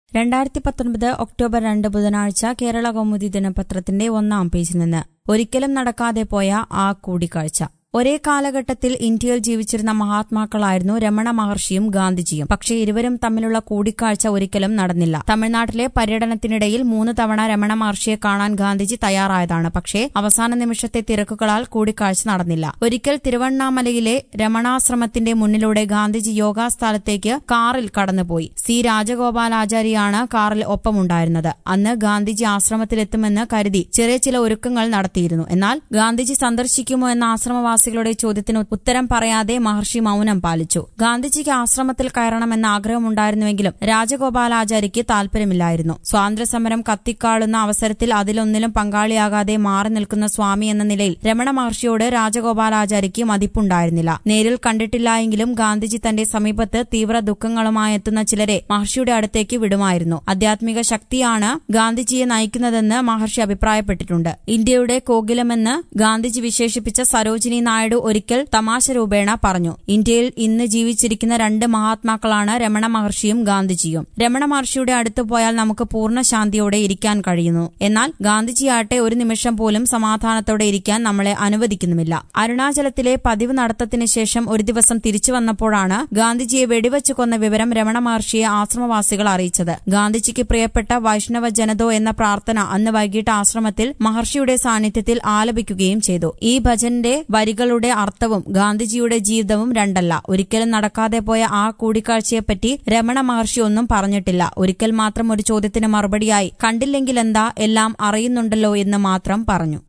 രണ്ടായിരത്തി പത്തൊൻപത് ഒക്ടോബർ രണ്ട് ബുധനാഴ്ച കേരള കൗമുദി ദിനപത്രത്തിന്റെ ഒന്നാം പേജിൽ നിന്ന് ഒരിക്കലും നടക്കാതെ പോയ ആ കൂടിക്കാഴ്ച ഒരേ കാലഘട്ടത്തിൽ ഇന്ത്യയിൽ ജീവിച്ചിരുന്ന മഹാത്മാക്കളായിരുന്നു രമണ മഹർഷിയും ഗാന്ധിജിയും പക്ഷേ ഇരുവരും തമ്മിലുള്ള കൂടിക്കാഴ്ച ഒരിക്കലും നടന്നില്ല തമിഴ്നാട്ടിലെ പര്യടനത്തിനിടയിൽ മൂന്ന് തവണ രമണ മഹർഷിയെ കാണാൻ ഗാന്ധിജി തയ്യാറായതാണ് പക്ഷേ അവസാന നിമിഷത്തെ തിരക്കുകളാൽ കൂടിക്കാഴ്ച നടന്നില്ല ഒരിക്കൽ തിരുവണ്ണാമലയിലെ രമണാശ്രമത്തിന്റെ മുന്നിലൂടെ ഗാന്ധിജി യോഗാസ്ഥലത്തേക്ക് കാറിൽ കടന്നുപോയി സി രാജഗോപാലാചാരിയാണ് കാറിൽ ഒപ്പമുണ്ടായിരുന്നത് അന്ന് ഗാന്ധിജി ആശ്രമത്തിലെത്തുമെന്ന് കരുതി ചെറിയ ചില ഒരുക്കങ്ങൾ നടത്തിയിരുന്നു എന്നാൽ ഗാന്ധിജി സന്ദർശിക്കുമോ എന്ന ആശ്രമവാസികളുടെ ചോദ്യത്തിന് ഉത്തരം പറയാതെ മഹർഷി മൌനം പാലിച്ചു ഗാന്ധിജിക്ക് ആശ്രമത്തിൽ കയറണമെന്ന ആഗ്രഹമുണ്ടായിരുന്നുവെങ്കിലും രാജഗോപാലാചാരിക്ക് താൽപര്യമില്ലായിരുന്നു സ്വാതന്ത്ര്യസമരം കത്തിക്കാളുന്ന അവസരത്തിൽ അതിലൊന്നിലും പങ്കാളിയാകാതെ മാറി നിൽക്കുന്ന സ്വാമി എന്ന നിലയിൽ രമണ മഹർഷിയോട് രാജഗോപാലാചാരിക്ക് മതിപ്പുണ്ടായിരുന്നില്ല നേരിൽ കണ്ടിട്ടില്ലായെങ്കിലും ഗാന്ധിജി തന്റെ സമീപത്ത് തീവ്ര ദുഃഖങ്ങളുമായി എത്തുന്ന ചിലരെ മഹർഷിയുടെ അടുത്തേക്ക് വിടുമായിരുന്നു ആധ്യാത്മിക ശക്തിയാണ് ഗാന്ധിജിയെ നയിക്കുന്നതെന്ന് മഹർഷി അഭിപ്രായപ്പെട്ടിട്ടുണ്ട് ഇന്ത്യയുടെ കോകിലമെന്ന് ഗാന്ധിജി വിശേഷിപ്പിച്ച സരോജിനി നായിഡു ഒരിക്കൽ തമാശ രൂപേണ പറഞ്ഞു ഇന്ത്യയിൽ ഇന്ന് ജീവിച്ചിരിക്കുന്ന രണ്ട് മഹാത്മാക്കളാണ് രമണ മഹർഷിയും ഗാന്ധിജിയും രമണ മഹർഷിയുടെ അടുത്ത് പോയാൽ നമുക്ക് പൂർണ്ണ ശാന്തിയോടെ ഇരിക്കാൻ കഴിയുന്നു എന്നാൽ ഗാന്ധിജിയാട്ടെ ഒരു നിമിഷം പോലും സമാധാനത്തോടെ ഇരിക്കാൻ നമ്മളെ അനുവദിക്കുന്നുമില്ല അരുണാചലത്തിലെ പതിവ് നടത്തത്തിന് ശേഷം ഒരു ദിവസം തിരിച്ചു വന്നപ്പോഴാണ് ഗാന്ധിജിയെ വെടിവെച്ചു കൊന്ന വിവരം രമണ മഹർഷിയെ ആശ്രമവാസികൾ അറിയിച്ചത് ഗാന്ധിജിക്ക് പ്രിയപ്പെട്ട വൈഷ്ണവ ജനതോ എന്ന പ്രാർത്ഥന അന്ന് വൈകിട്ട് ആശ്രമത്തിൽ മഹർഷിയുടെ സാന്നിധ്യത്തിൽ ആലപിക്കുകയും ചെയ്തു ഈ ഭജന്റെ വരികളുടെ അർത്ഥവും ഗാന്ധിജിയുടെ ജീവിതവും രണ്ടല്ല ഒരിക്കലും നടക്കാതെ പോയ ആ കൂടിക്കാഴ്ചയെപ്പറ്റി രമണ മഹർഷി ഒന്നും പറഞ്ഞിട്ടില്ല ഒരിക്കൽ മാത്രം ഒരു ചോദ്യത്തിന് മറുപടിയായി കണ്ടില്ലെങ്കിലെന്താ എല്ലാം അറിയുന്നുണ്ടല്ലോ എന്ന് മാത്രം പറഞ്ഞു